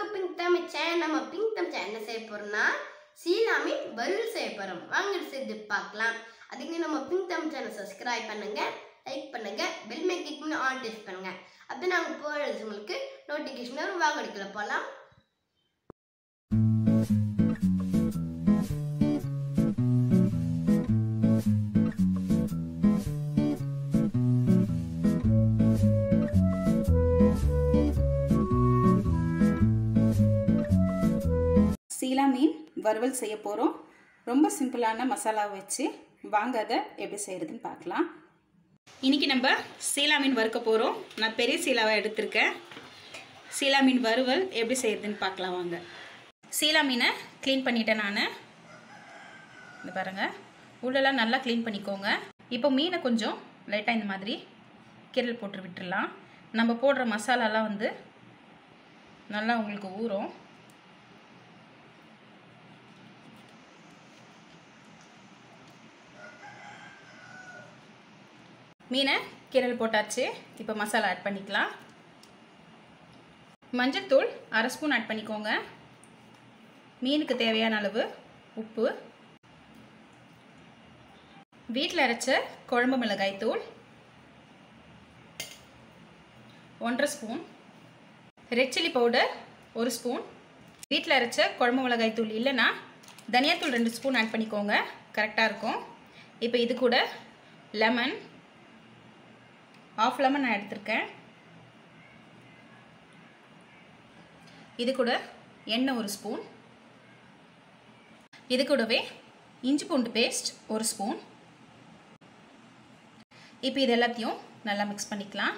pink Tamil channel நம்ம pink Tamil channel என்ன செய்ய போறோம்னா சீலாமி வறுவல் செய்ய போறோம் வாங்க செஞ்சு பார்க்கலாம் அதுக்கு நம்ம பிங்க் தமிழ் சேனல் சப்ஸ்கிரைப் பண்ணுங்க லைக் பண்ணுங்க பெல் மே கிளிக் பண்ணி ஆன் டெஸ்ட் பண்ணுங்க அப்போ நாங்கள் போகிறது உங்களுக்கு நோட்டிஃபிகேஷன் வரும் வாங்க எடுக்கல போகலாம் சீலா மீன் வறுவல் செய்ய போகிறோம் ரொம்ப சிம்பிளான மசாலா வச்சு வாங்க அதை எப்படி செய்கிறதுன்னு பார்க்கலாம் இன்றைக்கி நம்ம சீலா மீன் வறுக்க போகிறோம் நான் பெரிய சீலாவை எடுத்திருக்கேன் சீலா மீன் வறுவல் எப்படி செய்கிறதுன்னு பார்க்கலாம் வாங்க சீலா மீனை க்ளீன் பண்ணிட்டேன் நான் இந்த பாருங்கள் உள்ளெல்லாம் நல்லா க்ளீன் பண்ணிக்கோங்க இப்போ மீனை கொஞ்சம் லைட்டாக இந்த மாதிரி கீரல் போட்டு விட்டுடலாம் நம்ம போடுற மசாலாலாம் வந்து நல்லா உங்களுக்கு ஊறும் மீனை கீரல் போட்டாச்சு இப்போ மசாலா ஆட் பண்ணிக்கலாம் மஞ்சள்தூள் அரை ஸ்பூன் ஆட் பண்ணிக்கோங்க மீனுக்கு தேவையான அளவு உப்பு வீட்டில் அரைச்ச குழம்பு மிளகாய் தூள் ஒன்றரை ஸ்பூன் ரெட் சில்லி பவுடர் ஒரு ஸ்பூன் வீட்டில் அரைச்ச குழம்பு மிளகாய் தூள் இல்லைன்னா தனியாத்தூள் ரெண்டு ஸ்பூன் ஆட் பண்ணிக்கோங்க கரெக்டாக இருக்கும் இப்போ இது கூட லெமன் ஆஃப் லெமன் நான் எடுத்திருக்கேன் இது கூட எண்ணெய் ஒரு ஸ்பூன் இது கூடவே இஞ்சி பூண்டு பேஸ்ட் ஒரு ஸ்பூன் இப்போ இது எல்லாத்தையும் நல்லா மிக்ஸ் பண்ணிக்கலாம்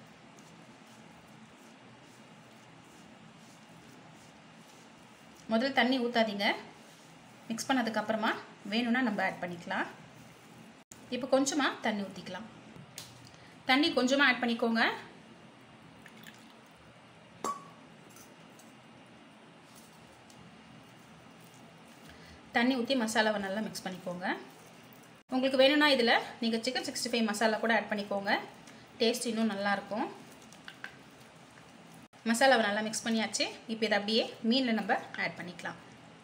முதல்ல தண்ணி ஊற்றாதீங்க மிக்ஸ் பண்ணதுக்கப்புறமா வேணும்னா நம்ம ஆட் பண்ணிக்கலாம் இப்போ கொஞ்சமாக தண்ணி ஊற்றிக்கலாம் தண்ணி கொஞ்சமாக ஆட் பண்ணிக்கோங்க தண்ணி ஊற்றி மசாலாவை நல்லா மிக்ஸ் பண்ணிக்கோங்க உங்களுக்கு வேணும்னா இதில் நீங்கள் சிக்கன் சிக்ஸ்டி ஃபைவ் மசாலா கூட ஆட் பண்ணிக்கோங்க டேஸ்ட் இன்னும் நல்லாயிருக்கும் மசாலாவை நல்லா மிக்ஸ் பண்ணியாச்சு இப்போ இதை அப்படியே மீனில் நம்ம ஆட் பண்ணிக்கலாம்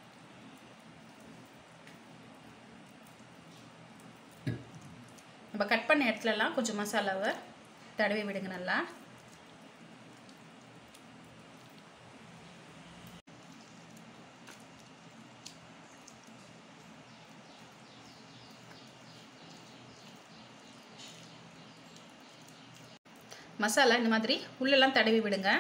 நம்ம கட் பண்ண இடத்துலலாம் கொஞ்சம் மசாலாவை தடவி விடுங்க நல்லா மசாலா இந்த மாதிரி உள்ளெல்லாம் தடவி விடுங்க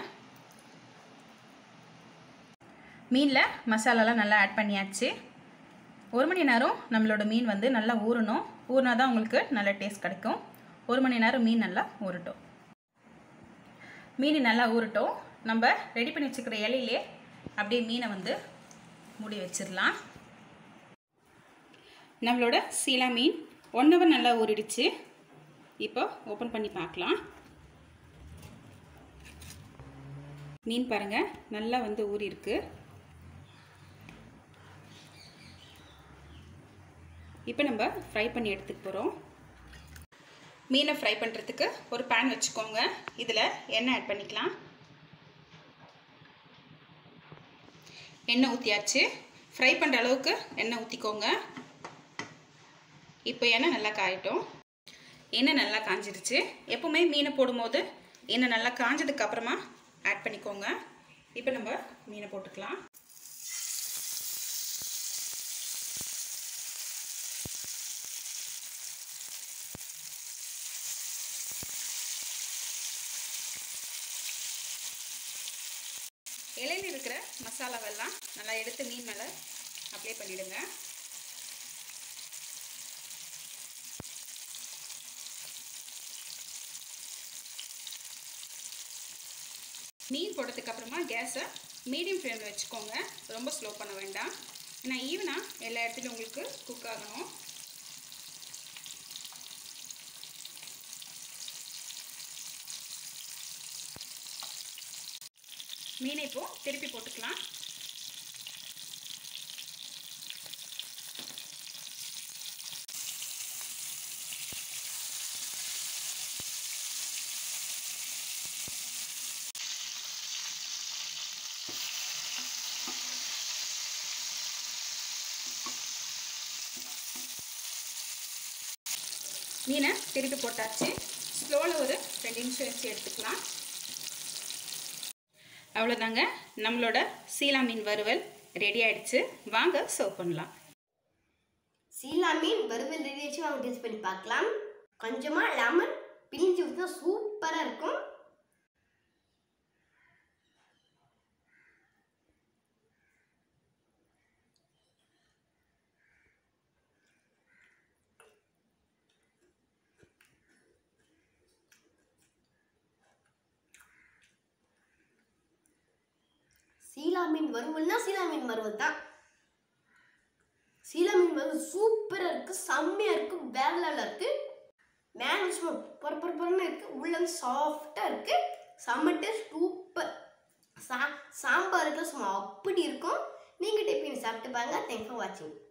மீனில் மசாலாலாம் நல்லா ஆட் பண்ணியாச்சு ஒரு மணி நேரம் நம்மளோட மீன் வந்து நல்லா ஊறணும் ஊறினா தான் உங்களுக்கு நல்ல டேஸ்ட் கிடைக்கும் ஒரு மணி நேரம் மீன் நல்லா ஊறட்டும் மீன் நல்லா ஊறட்டும் நம்ம ரெடி பண்ணி வச்சுக்கிற இலையிலே அப்படியே மீனை வந்து மூடி வச்சிடலாம் நம்மளோட சீலா மீன் ஒன் ஹவர் நல்லா ஊறிடுச்சு இப்போ ஓப்பன் பண்ணி பார்க்கலாம் மீன் பாருங்கள் நல்லா வந்து ஊறி இருக்கு இப்போ நம்ம ஃப்ரை பண்ணி எடுத்துக்க போகிறோம் மீனை ஃப்ரை பண்ணுறதுக்கு ஒரு பேன் வச்சுக்கோங்க இதில் எண்ணெய் ஆட் பண்ணிக்கலாம் எண்ணெய் ஊற்றியாச்சு ஃப்ரை பண்ணுற அளவுக்கு எண்ணெய் ஊற்றிக்கோங்க இப்போ எண்ணெய் நல்லா காயட்டும் எண்ணெய் நல்லா காஞ்சிருச்சு எப்போவுமே மீனை போடும்போது எண்ணெய் நல்லா காஞ்சதுக்கு அப்புறமா ஆட் பண்ணிக்கோங்க இப்போ நம்ம மீனை போட்டுக்கலாம் இலையில் இருக்கிற மசாலாவெல்லாம் நல்லா எடுத்து மீன் மேலே அப்ளை பண்ணிவிடுங்க மீன் போட்டதுக்கு அப்புறமா கேஸை மீடியம் ஃப்ளேமில் வச்சுக்கோங்க ரொம்ப ஸ்லோ பண்ண வேண்டாம் ஏன்னா ஈவனாக எல்லா இடத்துலையும் உங்களுக்கு குக் ஆகணும் மீனை இப்போ திருப்பி போட்டுக்கலாம் மீனை திருப்பி போட்டாச்சு ஸ்லோவில் ஒரு ரெண்டு நிமிஷம் வச்சு எடுத்துக்கலாம் அவ்வளோதாங்க நம்மளோட சீலா மீன் வறுவல் ரெடி ஆயிடுச்சு வாங்க சர்வ் பண்ணலாம் சீலா மீன் வறுவல் ரெடி வச்சு வாங்க டேஸ்ட் பண்ணி பார்க்கலாம் கொஞ்சமாக லெமன் பிழிஞ்சு ஊற்றினா சூப்பராக இருக்கும் சீலா மீன் வறுவல்னா சீலா மீன் வறுவல் தான் சீலா மீன் வறுவல் சூப்பராக இருக்கு செம்மையாக இருக்கு வேற லெவலில் இருக்கு மேலே சும்மா பொற பொற பொறன்னு இருக்கு உள்ள வந்து சாஃப்டாக இருக்கு செம்மட்டு சூப்பர் சா சாம்பாருக்கு சும்மா அப்படி இருக்கும் நீங்கள் டிப்பின் சாப்பிட்டு பாருங்க தேங்க்ஸ் ஃபார் வாட்சிங்